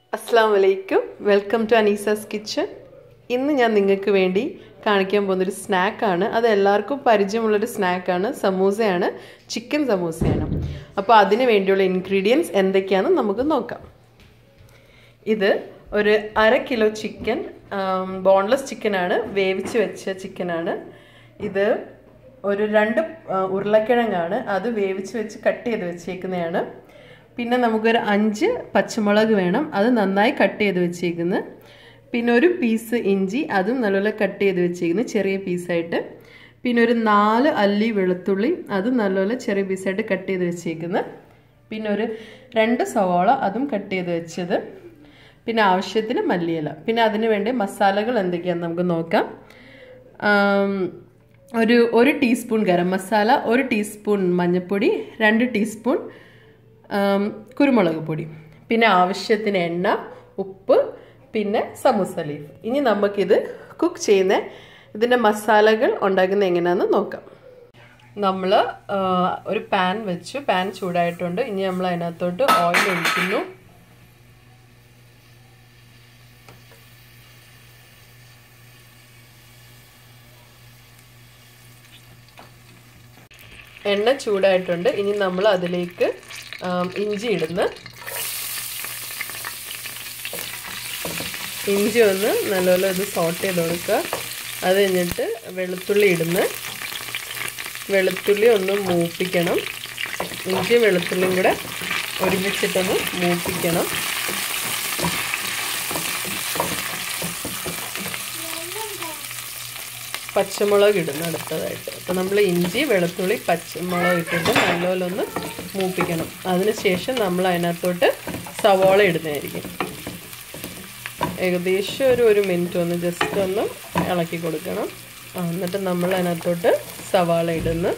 അസ്സാം വലൈക്കും welcome to അനീസാസ് kitchen ഇന്ന് ഞാൻ നിങ്ങൾക്ക് വേണ്ടി കാണിക്കാൻ പോകുന്നൊരു സ്നാക്കാണ് അത് എല്ലാവർക്കും പരിചയമുള്ളൊരു സ്നാക്കാണ് സമൂസയാണ് ചിക്കൻ സമൂസയാണ് അപ്പോൾ അതിന് വേണ്ടിയുള്ള ഇൻഗ്രീഡിയൻസ് എന്തൊക്കെയാണെന്ന് നമുക്ക് നോക്കാം ഇത് ഒരു അര കിലോ ചിക്കൻ ബോൺലെസ് ചിക്കനാണ് വേവിച്ച് വെച്ച ചിക്കനാണ് ഇത് ഒരു രണ്ട് ആ, ഉരുളക്കിഴങ്ങാണ് അത് വേവിച്ച് വെച്ച് കട്ട് ചെയ്ത് വെച്ചേക്കുന്നതാണ് പിന്നെ നമുക്കൊരു അഞ്ച് പച്ചമുളക് വേണം അത് നന്നായി കട്ട് ചെയ്ത് വെച്ചേക്കുന്നത് പിന്നെ ഒരു പീസ് ഇഞ്ചി അതും നല്ലപോലെ കട്ട് ചെയ്ത് വെച്ചേക്കുന്നത് ചെറിയ പീസായിട്ട് പിന്നെ ഒരു നാല് അല്ലി വെളുത്തുള്ളി അതും നല്ലപോലെ ചെറിയ പീസായിട്ട് കട്ട് ചെയ്ത് വെച്ചേക്കുന്നത് പിന്നെ ഒരു രണ്ട് സവാള അതും കട്ട് ചെയ്ത് വെച്ചത് പിന്നെ ആവശ്യത്തിന് മല്ലിയില പിന്നെ അതിന് വേണ്ടി മസാലകൾ എന്തൊക്കെയാണെന്ന് നമുക്ക് നോക്കാം ആം, ഒരു ഒരു ടീസ്പൂൺ ഗരം മസാല ഒരു ടീസ്പൂൺ മഞ്ഞൾപ്പൊടി രണ്ട് ടീസ്പൂൺ ആം, കുരുമുളക് പൊടി പിന്നെ ആവശ്യത്തിന് എണ്ണ ഉപ്പ് പിന്നെ സമൂസ ലീഫ് ഇനി നമുക്കിത് കുക്ക് ചെയ്യുന്ന ഇതിൻ്റെ മസാലകൾ ഉണ്ടാക്കുന്നത് എങ്ങനെയാണെന്ന് നോക്കാം നമ്മൾ ഒരു പാൻ വെച്ചു പാൻ ചൂടായിട്ടുണ്ട് ഇനി നമ്മൾ അതിനകത്തോട്ട് ഓയിൽ ഒഴിക്കുന്നു എണ്ണ ചൂടായിട്ടുണ്ട് ഇനി നമ്മൾ അതിലേക്ക് ആം, ഇഞ്ചി ഇടുന്നു ഇഞ്ചി ഒന്ന് നല്ലപോലെ ഇത് സോട്ട് ചെയ്ത് കൊടുക്കുക അത് കഴിഞ്ഞിട്ട് വെളുത്തുള്ളി ഇടുന്നു വെളുത്തുള്ളി ഒന്ന് മൂപ്പിക്കണം ഇഞ്ചിയും വെളുത്തുള്ളിയും കൂടെ ഒരുമിച്ചിട്ടൊന്ന് മൂപ്പിക്കണം പച്ചമുളക് ഇടുന്നു അടുത്തതായിട്ട് അപ്പോൾ നമ്മൾ ഇഞ്ചി വെളുത്തുള്ളി പച്ചമുളക് ഇട്ടിട്ട് നല്ലപോലെ ഒന്ന് മൂപ്പിക്കണം അതിനുശേഷം നമ്മൾ അതിനകത്തോട്ട് സവോള ഇടുന്നതായിരിക്കും ഏകദേശം ഒരു ഒരു മിനിറ്റ് ഒന്ന് ജസ്റ്റ് ഒന്ന് ഇളക്കി കൊടുക്കണം ആ, എന്നിട്ട് നമ്മൾ അതിനകത്തോട്ട് സവാള ഇടുന്നു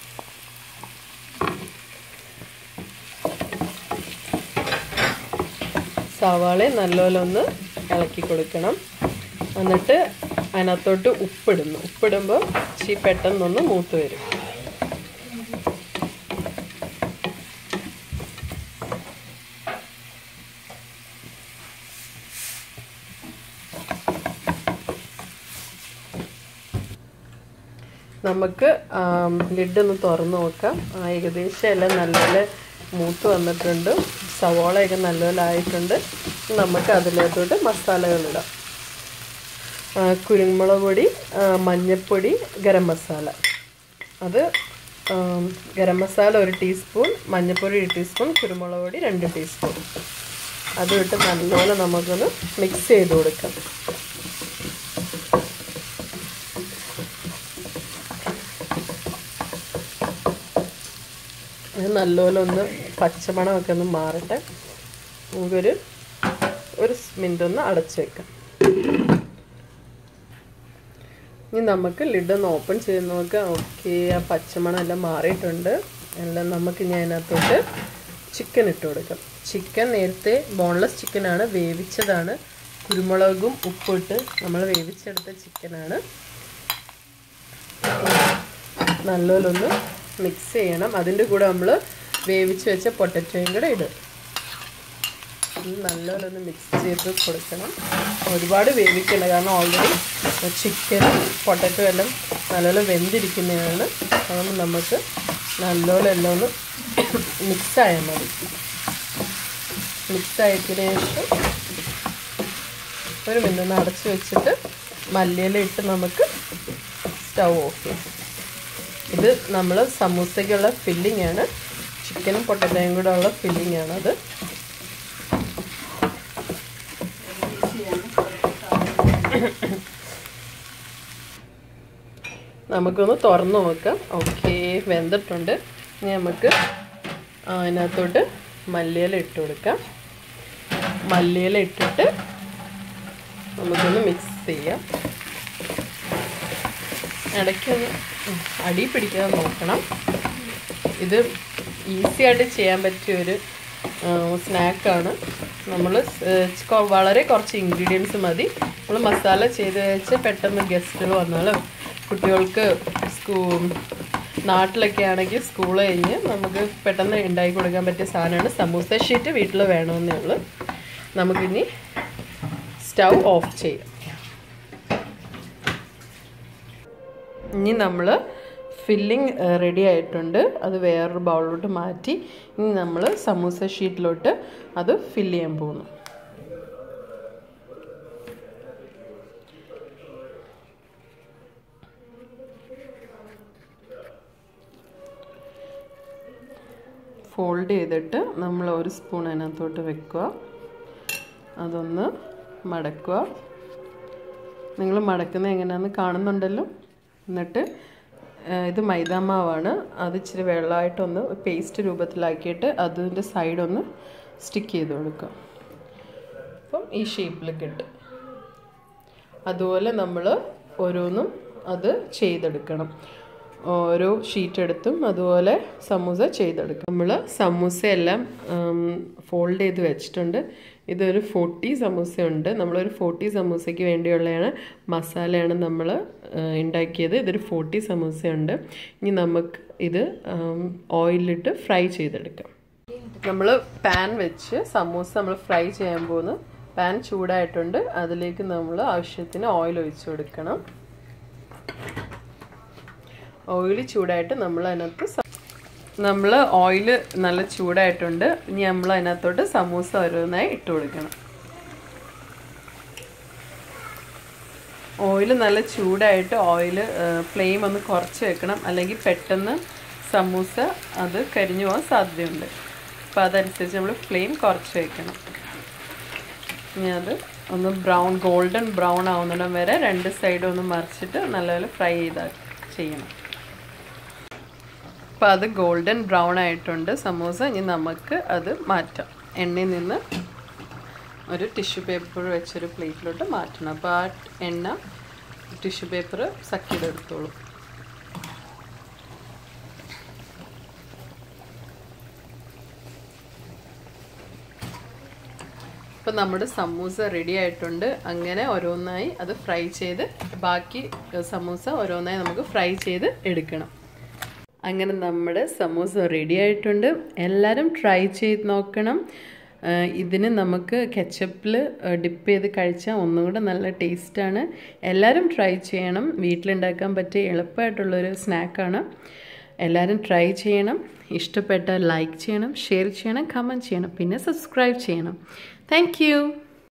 സവാള നല്ലപോലെ ഒന്ന് ഇളക്കി കൊടുക്കണം എന്നിട്ട് അതിനകത്തോട്ട് ഉപ്പിടുന്നു ഉപ്പിടുമ്പോൾ ചീ പെട്ടെന്നൊന്ന് മൂത്ത് വരും നമുക്ക് ലിഡ് ഒന്ന് തുറന്ന് നോക്കാം ആ, ഏകദേശം എല്ലാം നല്ലപോലെ മൂത്ത് വന്നിട്ടുണ്ട് സവോളയൊക്കെ നല്ലപോലെ ആയിട്ടുണ്ട് നമുക്ക് അതിനകത്തോട്ട് മസാലകളിടാം ആ, കുരുമുളക് പൊടി ആ, മഞ്ഞൾപ്പൊടി ഗരം മസാല അത് ആ, ഗരം മസാല ഒരു ടീസ്പൂൺ മഞ്ഞൾപ്പൊടി ഒരു ടീസ്പൂൺ കുരുമുളക് പൊടി രണ്ട് ടീസ്പൂൺ അതും ഇട്ട് നല്ലപോലെ നമുക്കൊന്ന് മിക്സ് ചെയ്ത് കൊടുക്കാം ഇത് നല്ലപോലെ ഒന്ന് പച്ചമണമൊക്കെ ഒന്ന് മാറട്ടെ നമുക്കൊരു ഒരു മിനിറ്റ് ഒന്ന് അടച്ചു വെക്കാം ഇനി നമുക്ക് ലിഡ് ഒന്ന് ഓപ്പൺ ചെയ്ത് നോക്കാം ഓക്കെ ആ പച്ചമണം എല്ലാം മാറിയിട്ടുണ്ട് എല്ലാം നമുക്ക് ഇനി അതിനകത്തോട്ട് ചിക്കൻ ഇട്ട് കൊടുക്കാം ചിക്കൻ നേരത്തെ ബോൺലെസ് ചിക്കനാണ് വേവിച്ചതാണ് കുരുമുളകും ഉപ്പിട്ട് നമ്മൾ വേവിച്ചെടുത്ത ചിക്കനാണ് നല്ലപോലെ ഒന്ന് മിക്സ് ചെയ്യണം അതിൻ്റെ കൂടെ നമ്മൾ വേവിച്ച് വെച്ച പൊട്ടറ്റോയും കൂടെ ഇടും ഇത് നല്ലപോലെ ഒന്ന് മിക്സ് ചെയ്ത് കൊടുക്കണം ഒരുപാട് വേവിക്കണ്ട കാരണം ഓൾറെഡി ചിക്കനും പൊട്ടറ്റോ എല്ലാം നല്ലപോലെ വെന്തിരിക്കുന്നതാണ് അതുകൊണ്ട് നമുക്ക് നല്ലപോലെ എല്ലാം ഒന്ന് മിക്സ് ആയാൽ മതി മിക്സ് ആയതിനു ശേഷം ഒരു മിനിറ്റ് ഒന്ന് അടച്ച് വെച്ചിട്ട് മല്ലിയില ഇട്ട് നമുക്ക് സ്റ്റൗ ഓഫ് ചെയ്യാം ഇത് നമ്മൾ സമൂസയ്ക്കുള്ള ഫില്ലിംഗ് ആണ് ചിക്കനും പൊട്ടറ്റോയും കൂടെ ഉള്ള ഫില്ലിംഗ് ആണ് അത് നമുക്കൊന്ന് തുറന്ന് നോക്കാം ഓക്കെ വെന്തിട്ടുണ്ട് ഇനി നമുക്ക് അതിനകത്തോട്ട് മല്ലിയില ഇട്ട് കൊടുക്കാം മല്ലിയില ഇട്ടിട്ട് നമുക്കൊന്ന് മിക്സ് ചെയ്യാം ഇടയ്ക്കൊന്ന് അടി പിടിക്കാതെ നോക്കണം ഇത് ഈസി ആയിട്ട് ചെയ്യാൻ പറ്റിയ ഒരു സ്നാക്കാണ് നമ്മൾ വളരെ കുറച്ച് ഇൻഗ്രീഡിയൻസ് മതി നമ്മൾ മസാല ചെയ്ത് വെച്ച് പെട്ടെന്ന് ഗസ്റ്റുകൾ വന്നാലും കുട്ടികൾക്ക് സ്കൂ നാട്ടിലൊക്കെ ആണെങ്കിൽ സ്കൂൾ കഴിഞ്ഞ് നമുക്ക് പെട്ടെന്ന് ഉണ്ടാക്കി കൊടുക്കാൻ പറ്റിയ സാധനമാണ് സമൂസ ഷീറ്റ് വീട്ടിൽ വേണമെന്നേ ഉള്ളൂ നമുക്കിനി സ്റ്റൗ ഓഫ് ചെയ്യാം ഇനി നമ്മൾ ഫില്ലിംഗ് റെഡി ആയിട്ടുണ്ട് അത് വേറൊരു ബൗളിലോട്ട് മാറ്റി ഇനി നമ്മൾ സമൂസ ഷീറ്റിലോട്ട് അത് ഫില്ല് ചെയ്യാൻ പോകുന്നു ഫോൾഡ് ചെയ്തിട്ട് നമ്മൾ ഒരു സ്പൂൺ അതിനകത്തോട്ട് വെക്കുക അതൊന്ന് മടക്കുക നിങ്ങൾ മടക്കുന്നത് എങ്ങനെയാണെന്ന് കാണുന്നുണ്ടല്ലോ എന്നിട്ട് ഇത് മൈദാമാവാണ് അത് ഇച്ചിരി വെള്ളമായിട്ടൊന്ന് പേസ്റ്റ് രൂപത്തിലാക്കിയിട്ട് അതിൻ്റെ സൈഡൊന്ന് സ്റ്റിക്ക് ചെയ്ത് കൊടുക്കുക അപ്പം ഈ ഷേപ്പിൽ കിട്ടും അതുപോലെ നമ്മൾ ഓരോന്നും അത് ചെയ്തെടുക്കണം ഓരോ ഷീറ്റ് എടുത്തും അതുപോലെ സമൂസ ചെയ്തെടുക്കും നമ്മൾ സമൂസയെല്ലാം ഫോൾഡ് ചെയ്ത് വെച്ചിട്ടുണ്ട് ഇതൊരു ഫോർട്ടി സമൂസയുണ്ട് നമ്മളൊരു ഫോർട്ടി സമൂസയ്ക്ക് വേണ്ടിയുള്ളതാണ് മസാലയാണ് നമ്മൾ ഉണ്ടാക്കിയത് ഇതൊരു ഫോർട്ടി സമൂസയുണ്ട് ഇനി നമുക്ക് ഇത് ഓയിലിട്ട് ഫ്രൈ ചെയ്തെടുക്കാം നമ്മൾ പാൻ വെച്ച് സമൂസ നമ്മൾ ഫ്രൈ ചെയ്യാൻ പോകുന്നു പാൻ ചൂടായിട്ടുണ്ട് അതിലേക്ക് നമ്മൾ ആവശ്യത്തിന് ഓയിൽ ഒഴിച്ചു കൊടുക്കണം ഓയിൽ ചൂടായിട്ട് നമ്മൾ അതിനകത്ത് നമ്മൾ ഓയിൽ നല്ല ചൂടായിട്ടുണ്ട് ഇനി നമ്മൾ അതിനകത്തോട്ട് സമൂസ ഓരോന്നായി ഇട്ട് കൊടുക്കണം ഓയിൽ നല്ല ചൂടായിട്ട് ഓയിൽ ഫ്ലെയിം ഒന്ന് കുറച്ച് വെക്കണം അല്ലെങ്കിൽ പെട്ടെന്ന് സമൂസ അത് കരിഞ്ഞു പോകാൻ സാധ്യതയുണ്ട് അപ്പോൾ അതനുസരിച്ച് നമ്മൾ ഫ്ലെയിം കുറച്ച് വെക്കണം ഇനി അത് ഒന്ന് ബ്രൗൺ ഗോൾഡൻ ബ്രൗൺ ആവുന്നിടം വരെ രണ്ട് സൈഡും ഒന്ന് മറിച്ചിട്ട് നല്ലപോലെ ഫ്രൈ ചെയ്താൽ ചെയ്യണം അപ്പോൾ അത് ഗോൾഡൻ ബ്രൗൺ ആയിട്ടുണ്ട് സമൂസ ഇനി നമുക്ക് അത് മാറ്റാം എണ്ണയിൽ നിന്ന് ഒരു ടിഷ്യൂ പേപ്പർ വെച്ചൊരു പ്ലേറ്റിലോട്ട് മാറ്റണം അപ്പോൾ ആ എണ്ണ ടിഷ്യൂ പേപ്പർ സക്ക് ചെയ്തെടുത്തോളൂ ഇപ്പം നമ്മുടെ സമൂസ റെഡി ആയിട്ടുണ്ട് അങ്ങനെ ഓരോന്നായി അത് ഫ്രൈ ചെയ്ത് ബാക്കി സമൂസ ഓരോന്നായി നമുക്ക് ഫ്രൈ ചെയ്ത് എടുക്കണം അങ്ങനെ നമ്മുടെ സമൂസ റെഡി ആയിട്ടുണ്ട് എല്ലാവരും ട്രൈ ചെയ്ത് നോക്കണം ഇതിന് നമുക്ക് കെച്ചപ്പിൽ ഡിപ്പ് ചെയ്ത് കഴിച്ചാൽ ഒന്നുകൂടെ നല്ല ടേസ്റ്റാണ് എല്ലാവരും ട്രൈ ചെയ്യണം വീട്ടിലുണ്ടാക്കാൻ പറ്റിയ എളുപ്പമായിട്ടുള്ളൊരു സ്നാക്കാണ് എല്ലാവരും ട്രൈ ചെയ്യണം ഇഷ്ടപ്പെട്ടാൽ ലൈക്ക് ചെയ്യണം ഷെയർ ചെയ്യണം കമൻറ്റ് ചെയ്യണം പിന്നെ സബ്സ്ക്രൈബ് ചെയ്യണം താങ്ക്